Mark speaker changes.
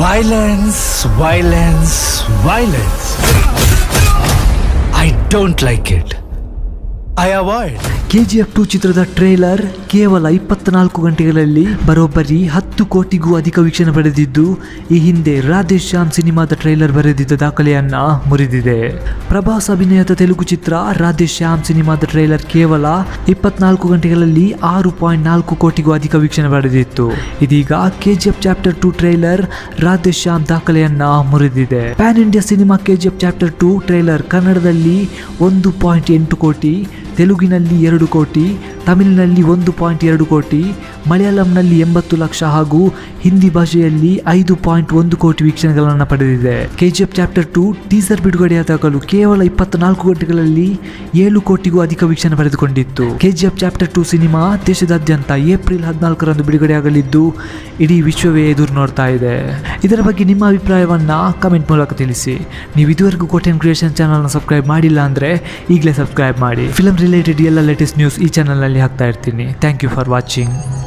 Speaker 1: Violence, violence, violence. I don't like it. I avoid.
Speaker 2: KGF two ಚಿತ್ರದ trailer ಕೇವಲ ಇಪ್ಪತ್ನಾಲ್ಕು ಗಂಟೆಗಳಲ್ಲಿ ಬರೋಬ್ಬರಿ ಹತ್ತು ಕೋಟಿಗೂ ಅಧಿಕ ವೀಕ್ಷಣೆ ಪಡೆದಿದ್ದು ಈ ಹಿಂದೆ ರಾಧೇಶ್ ಶ್ಯಾಮ್ ಸಿನಿಮಾದ ಟ್ರೇಲರ್ ಬರೆದಿದ್ದ ದಾಖಲೆಯನ್ನ ಮುರಿದಿದೆ ಪ್ರಭಾಸ್ ಅಭಿನಯದ ತೆಲುಗು ಚಿತ್ರ ರಾಧೇಶ್ ಶ್ಯಾಮ್ ಸಿನಿಮಾದ ಟ್ರೇಲರ್ ಕೇವಲ ಇಪ್ಪತ್ನಾಲ್ಕು ಗಂಟೆಗಳಲ್ಲಿ ಆರು ಪಾಯಿಂಟ್ ನಾಲ್ಕು ಕೋಟಿಗೂ ಅಧಿಕ ವೀಕ್ಷಣೆ ಪಡೆದಿತ್ತು ಇದೀಗ KGF chapter two trailer Radhe Shyam ದಾಖಲೆಯನ್ನ ಮುರಿದಿದೆ pan India cinema KGF chapter two trailer ಕನ್ನಡದಲ್ಲಿ ಒಂದು ಪಾಯಿಂಟ್ ಎಂಟು ಕೋಟಿ ತೆಲುಗಿನಲ್ಲಿ ಎರಡು ಕೋಟಿ ತಮಿಳಿನಲ್ಲಿ ಒಂದು ಪಾಯಿಂಟ್ ಎರಡು ಕೋಟಿ ಮಲಯಾಳಂನಲ್ಲಿ ಎಂಬತ್ತು ಲಕ್ಷ ಹಾಗೂ ಹಿಂದಿ ಭಾಷೆಯಲ್ಲಿ ಐದು ಪಾಯಿಂಟ್ ಒಂದು ಕೋಟಿ ವೀಕ್ಷಣೆಗಳನ್ನು ಪಡೆದಿದೆ ಕೆಜಿಎಫ್ ಚಾಪ್ಟರ್ ಟು ಟೀಸರ್ ಬಿಡುಗಡೆಯಾದಾಗಲೂ ಕೇವಲ ಇಪ್ಪತ್ನಾಲ್ಕು ಗಂಟೆಗಳಲ್ಲಿ ಏಳು ಕೋಟಿಗೂ ಅಧಿಕ ವೀಕ್ಷಣೆ ಪಡೆದುಕೊಂಡಿತ್ತು ಕೆಜಿಎಫ್ ಚಾಪ್ಟರ್ ಟು ಸಿನಿಮಾ ದೇಶದಾದ್ಯಂತ ಏಪ್ರಿಲ್ ಹದಿನಾಲ್ಕರಂದು ಬಿಡುಗಡೆಯಾಗಲಿದ್ದು ಇಡೀ ವಿಶ್ವವೇ ಎದುರು ನೋಡ್ತಾ ಇದೆ ಇದರ ಬಗ್ಗೆ ನಿಮ್ಮ ಅಭಿಪ್ರಾಯವನ್ನ ಕಮೆಂಟ್ ಮೂಲಕ ತಿಳಿಸಿ ನೀವು ಇದುವರೆಗೂ ಕೋಟೆನ್ ಕ್ರಿಯೇಷನ್ ಚಾನಲ್ನ ಸಬ್ಸ್ಕ್ರೈಬ್ ಮಾಡಿಲ್ಲ ಅಂದರೆ ಈಗಲೇ ಸಬ್ಸ್ಕ್ರೈಬ್ ಮಾಡಿ ಫಿಲಮ್ ರಿಲೇಟೆಡ್ ಎಲ್ಲ ಲೇಟೆಸ್ಟ್ ನ್ಯೂಸ್ ಈ ಚಾನಲ್ನಲ್ಲಿ ಹಾಕ್ತಾ ಇರ್ತೀನಿ ಥ್ಯಾಂಕ್ ಯು ಫಾರ್ ವಾಚಿಂಗ್